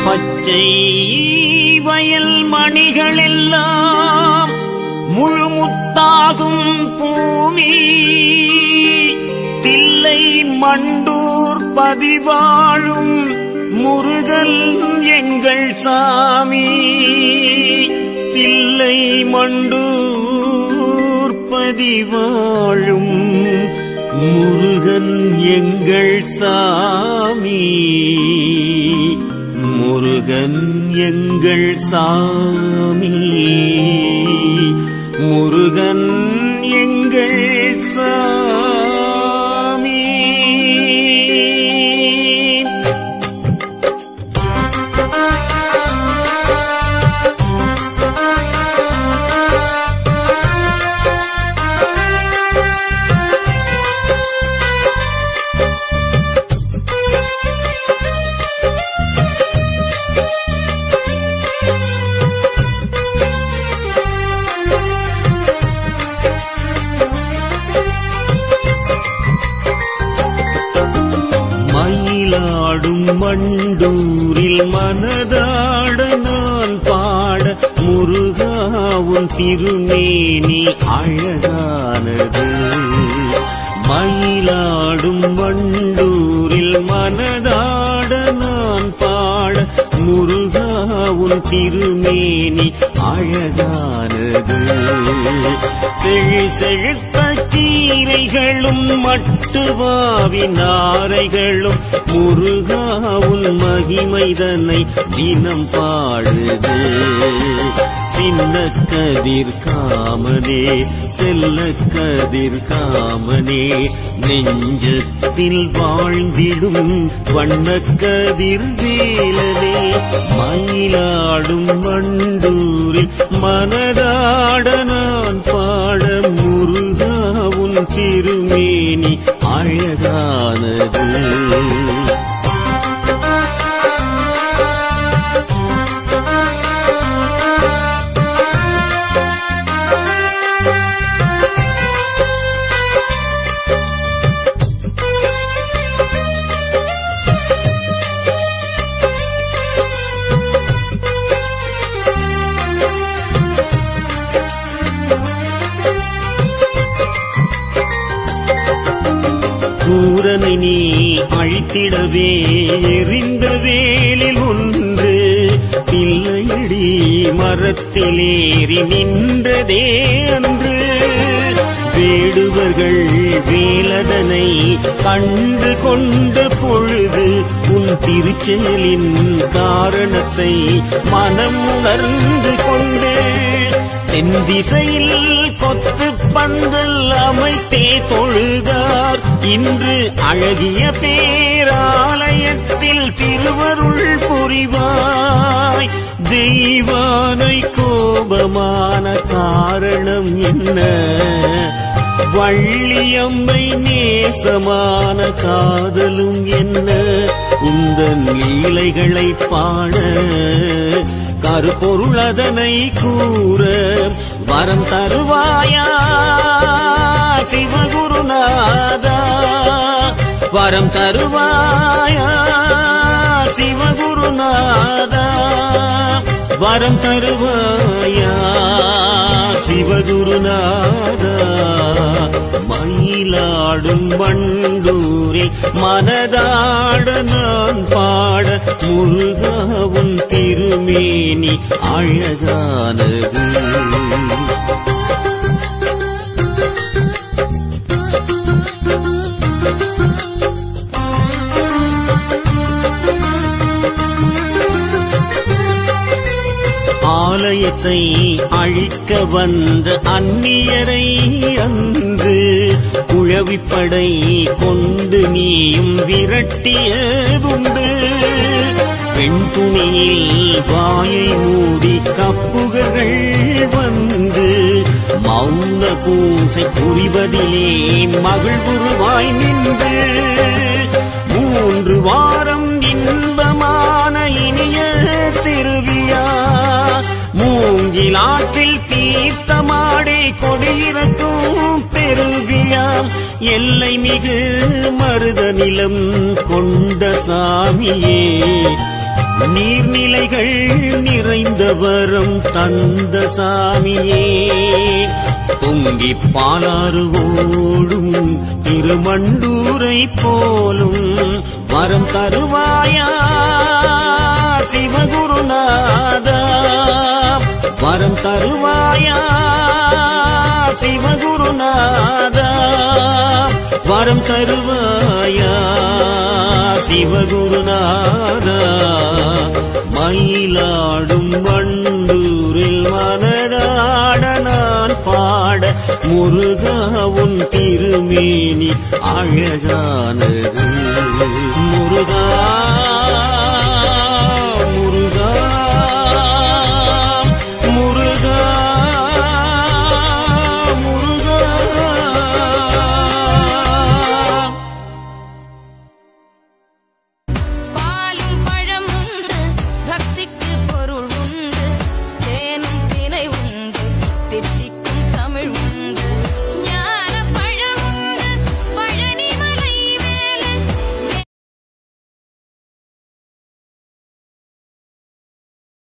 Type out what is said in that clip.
பச்சை வயல் மணிகளெல்லாம் முழுமுத்தாகும் பூமி தில்லை மண்டூர் பதிவாழும் முருகல் எங்கள் சாமி தில்லை மண்டூர் பதிவாழும் முருகன் எங்கள் சாமி முருகன் எங்கள் சாமி முருகன் எங்கள் சாமி மயிலாடும் மண்டூரில் மனதாட நான் பாட முருகாவும் திருமேனி அழகானது மயிலாடும் மண்டூரில் மனதாட நான் பாட முருகாவும் திருமேனி அழகானது செழி செழுத்த கீரைகளும் மட்டுவாவி நாரைகளும் முருகாவுன் மகிமைதனை தினம் பாடுது சின்ன கதிர் காமனே செல்ல கதிர் காமனே நெஞ்சத்தில் வாழ்ந்திடும் வண்ண கதிர் வேலனே மயிலாடும் மண்டூரில் மனதாட நான் பாட முருகாவுன் திருமேனி அழகானது சூரனை நீ அழித்திடவே எறிந்த வேலில் ஒன்று பிள்ளையடி மரத்திலேறி நின்றதே அன்று வேடுவர்கள் வேலதனை கண்டு கொண்ட பொழுது உன் திருச்செயலின் காரணத்தை மனம் உணர்ந்து கொண்டு தென் திசையில் கொத்து பந்தல் அமைத்தே தொழுதார் இன்று அழகிய பேராலயத்தில் திருவருள் புரிவாய் தெய்வானை கோபமான காரணம் என்ன வள்ளியம்மை நேசமான காதலும் என்ன உந்தன் லீலைகளை பாட கருப்பொருள் அதனை கூற வரம் தருவாயா சிவகுருநாதா வரம் தருவாயா சிவகுருநாதா வரம் தருவாயா சிவகுருநாதா மயிலாடும் வண்டூரில் மனதாட நான் பாட முருகாவும் திருமேனி அழகானது ஆலயத்தை அழிக்க வந்த அந்நியரை அன்று குழவிப்படை கொண்டு நீயும் விரட்டியதுண்டு பெண் துணியில் வாயை மூடி கப்புகர்கள் வந்து மௌன பூசை புரிவதிலே மகிழ்வுருவாய் நின்று மூன்று வாரம் இன்பமான இனிய திருவிழா மூங்கிலாற்றில் தீர்த்தமாடி கொடியிறக்கும் பெருவிழா எல்லை மிகு மருத நிலம் கொண்ட சாமியே நீர்நிலைகள் நிறைந்த வரம் தந்த சாமியே பொங்கி பாலாறு ஓடும் திருமண்டூரை போலும் வரம் தருவாயா சிவகுருநாதா வரம் தருவாயா சிவகுருநாதா வரம் தருவாயா சிவகுருநாதா மயிலாடும் வண்டூரில் மனதாட நான் பாட முருகாவும் திருமேனி அழகானது முருகா முருகா முருகா முருகா பாலும் பழமுண்டு பக்திக்கு பொருள்